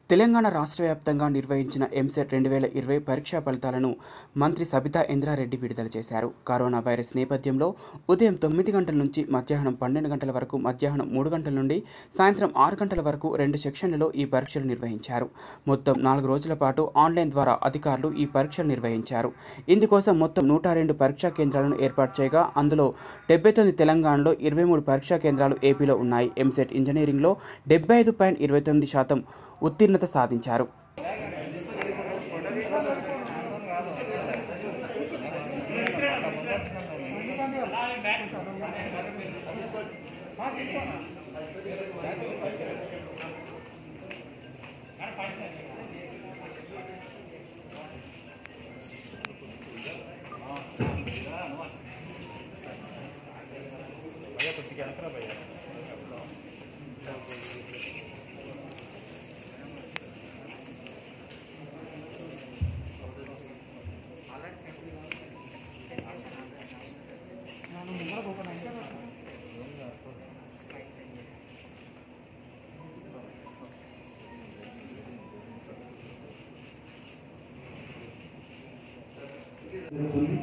తెలంగాణ రాష్ట్ర వ్యాప్తంగా నిర్వహించిన ఎంసెట్ రెండు వేల ఇరవై పరీక్షా ఫలితాలను మంత్రి సబితా ఇంద్రారెడ్డి విడుదల చేశారు కరోనా వైరస్ నేపథ్యంలో ఉదయం తొమ్మిది గంటల నుంచి మధ్యాహ్నం పన్నెండు గంటల వరకు మధ్యాహ్నం మూడు గంటల నుండి సాయంత్రం ఆరు గంటల వరకు రెండు సెక్షన్లలో ఈ పరీక్షలు నిర్వహించారు మొత్తం నాలుగు రోజుల పాటు ఆన్లైన్ ద్వారా అధికారులు ఈ పరీక్షలు నిర్వహించారు ఇందుకోసం మొత్తం నూట రెండు పరీక్షా కేంద్రాలను ఏర్పాటు చేయగా అందులో డెబ్బై తొమ్మిది తెలంగాణలో ఇరవై మూడు పరీక్షా కేంద్రాలు ఏపీలో ఉన్నాయి ఎంసెట్ ఇంజనీరింగ్లో డెబ్బై ఐదు పాయింట్ ఇరవై తొమ్మిది శాతం ఉత్తీర్ణత సాధించారు జరుగుతుంది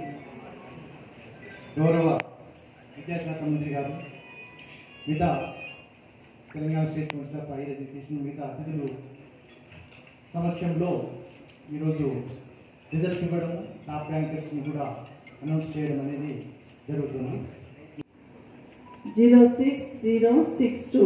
గౌరవ విద్యాశాఖ మంత్రి గారు మిగతా Telangana state council of higher education మిగతా అతిథులు సమక్షంలో ఈరోజు రిజల్ట్స్ ఇవ్వడం టాప్ ర్యాంకర్స్ని కూడా అనౌన్స్ చేయడం అనేది జరుగుతుంది zero six zero six two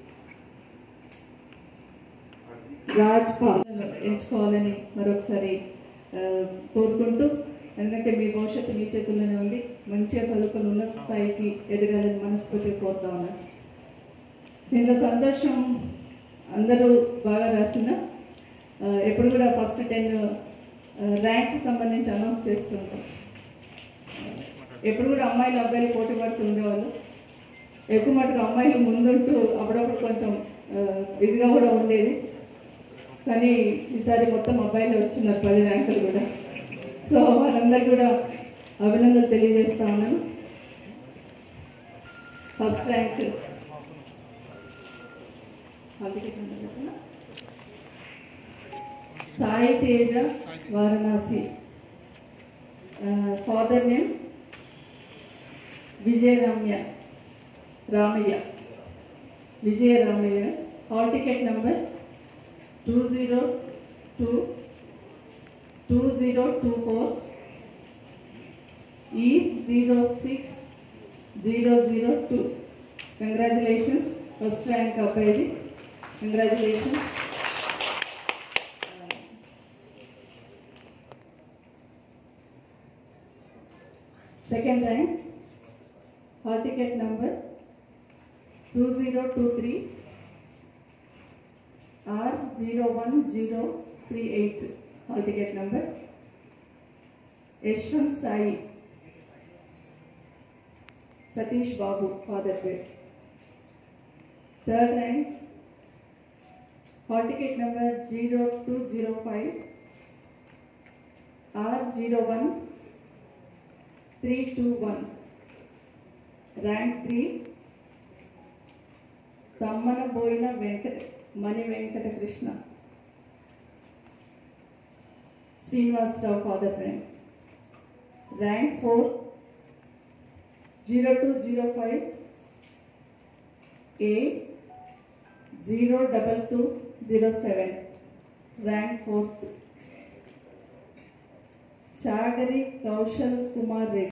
Rajpal ఎంచుకోవాలని మరొకసారి ఆ, కోరుకుంటూ ఎందుకంటే మీ భవిష్యత్తు మీ చేతుల్లోనే ఉంది మంచిగా చదువుకుని ఉన్నత స్థాయికి ఎదగాలని మనస్ఫూర్తిగా కోరుతా ఉన్నాను దీనిలో సంతోషం అందరూ బాగా రాసిన ఆ, ఎప్పుడు కూడా ఫస్ట్ టెన్ ర్యాంక్స్ సంబంధించి అనౌన్స్ చేస్తుంటాం ఎప్పుడు కూడా అమ్మాయిలు అబ్బాయిలు పోటీ పడుతూ ఉండేవాళ్ళు ఎక్కువ మటుకు అమ్మాయిలు ముందుంటూ అప్పుడప్పుడు కొంచెం ఆ, ఇదిగా కూడా ఉండేది కానీ ఈసారి మొత్తం అబ్బాయిలు వచ్చినారు పది ర్యాంకులు కూడా సో వాళ్ళందరూ కూడా అభినందనలు తెలియజేస్తా ఉన్నాను first rank Sai Teja Varanasi father name Vijayaramya Ramaiah Vijayaramaiah hall ticket number two zero two two zero two four E zero six zero zero two congratulations first rank అబ్బాయిది congratulations second rank hall ticket number two zero two three R zero one zero three eight hall ticket number Yashwanth Sai Satish Babu father పేరు third rank hall ticket number zero two zero five R zero one three two one rank three Tammana Poyina Venkata Mani Venkata Krishna Srinivasarao father name rank four zero two zero five A zero double two zero seven rank fourth Chagari Kaushal Kumar Reddy